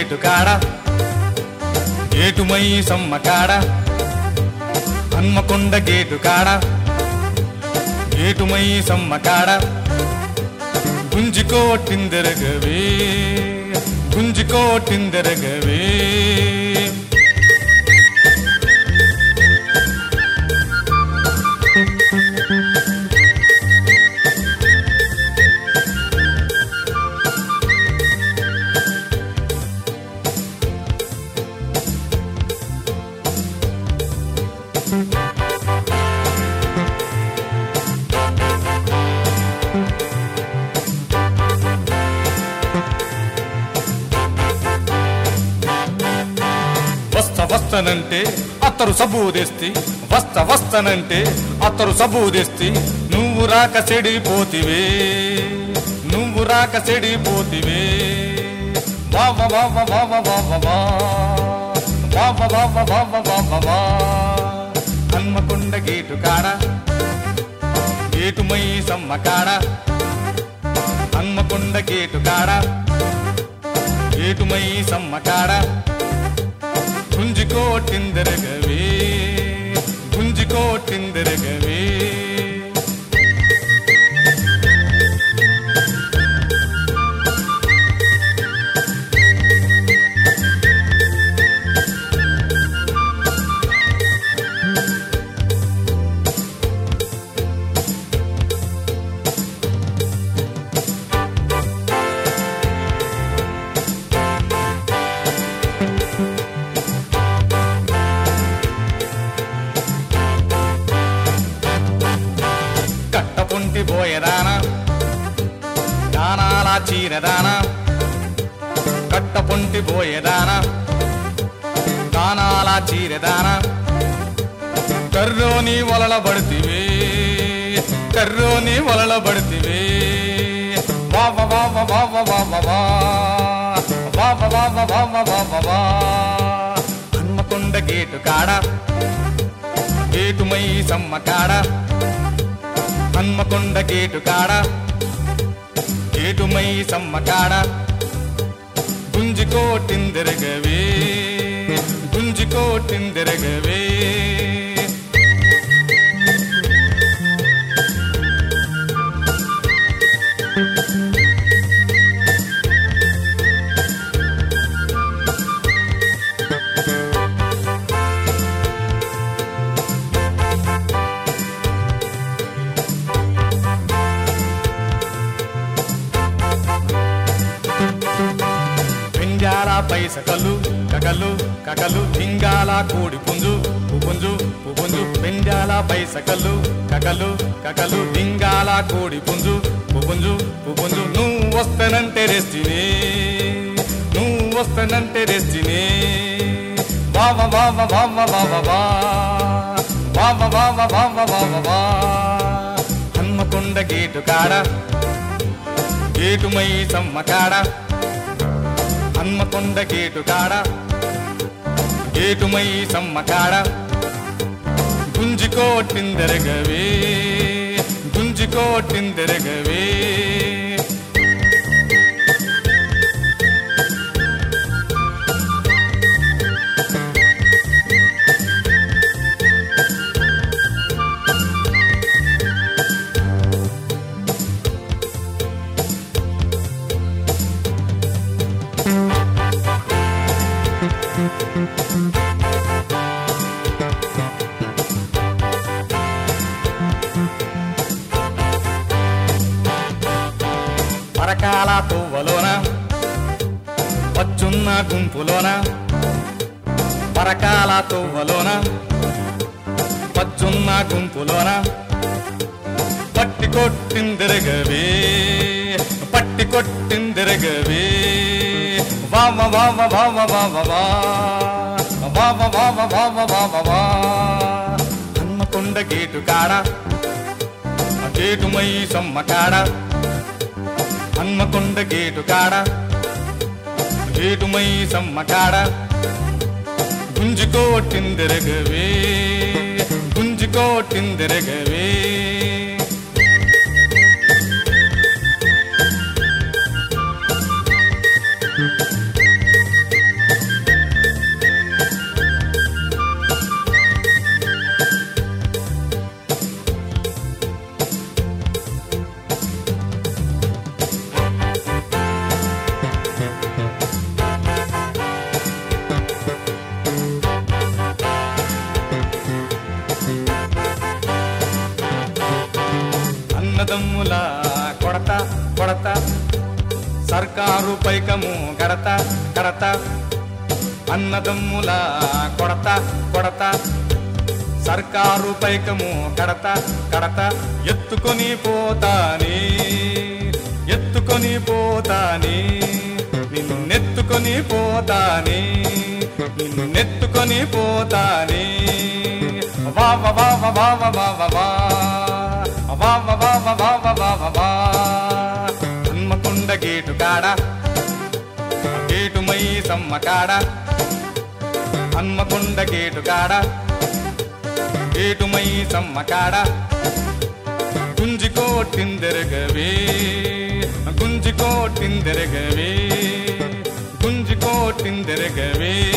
Gate కాడ గేటుమై సమ్మ కాడ హన్మకొండ గేటు కాడ గేటుమై సమ్మ కాడ గుంజుకోటిందెరగవే గుంజుకోటిందెరగవే వస్త వస్తనంటే అత్తరు సబూదెస్తి వస్త వస్తనంటే అత్తరు సబూదెస్తి నువ్వు రాక చెడిపోతివే నువ్వు రాక చెడిపోతివే వావ వావ వావ వావ వా. వావ వావ వావ వావ వా. హన్మకొండ గేటు కాడ గేటుమై సమ్మ కాడ హన్మకొండ గేటు కాడ గేటుమై సమ్మ కాడ గుంజుకోటిందరగవే గుంజుకోటిందరగవే కట్టపుంటి పోయేదానా దానాల చీరదానా కట్టపుంటి పోయేదానా దానాల చీరదానా కర్రోని వలల పడుతివే కర్రోని వలల పడుతివే వావ వావ వావ వావ వా. వావ వావ వావ వావ వా. హన్మకొండ గేటు కాడ గేటుమై సమ్మ కాడ హన్మకొండ గేటు కాడ గేటుమై సమ్మ కాడ గుంజుకోటిందెరగవే గుంజుకోటిందెరగవే పెంజాల పైసకలు కకలు కకలు పింగాల కోడి పుంజు పుంజు పుంజు పెంజాల పైసకలు కకలు కకలు పింగాల కోడి పుంజు పుంజు పుంజు నువ్వు వస్తానంటే రెస్టినే నువ్వు వస్తానంటే రెస్టినే వావ వావ వావ వావ వా వావ వావ వావ వావ వా హన్మకొండ గేటు కాడ గేటుమై సమ్మ కాడ హన్మకొండ గేటు కాడ గేటుమై సమ్మ కాడ గుంజుకోటిందెరగవే గుంజుకోటిందెరగవే పరకాల తువ్వలోన వచ్చున్న గుంపులోన పరకాల తువ్వలోన వచ్చున్న గుంపులోన పట్టి కొట్టిందిరగవే పట్టి కొట్టిందిరగవే వావ వావ వావ వావ వా వావ వావ వావ వావ వా హన్మకొండ గేటు కాడ ఆ గేటుమై సమ్మ కాడ హన్మకొండ గేటు కాడ గేటుమై సమ్మ కాడ గుంజుకోటిందెరగవే గుంజుకోటిందెరగవే అన్నదమ్ముల కొడత కొడత సర్కారు పైకము గడత గడత అన్నదమ్ముల కొడత కొడత సర్కారు పైకము కడత కడత ఎత్తుకొని పోతాని ఎత్తుకొని పోతాని నిన్నెత్తుకొని పోతాని నిన్నెత్తుకొని పోతాని వావ వావ వావ వావ వా వావ వావ వావ వావ వా హన్మకొండ గేటు కాడ గేటు మై సమ్మ కాడ హన్మకొండ గేటు కాడ గేటు మై సమ్మ కాడ గుంజి కోటిందెరగవే గుంజి కోటిందెరగవే గుంజి కోటిందెరగవే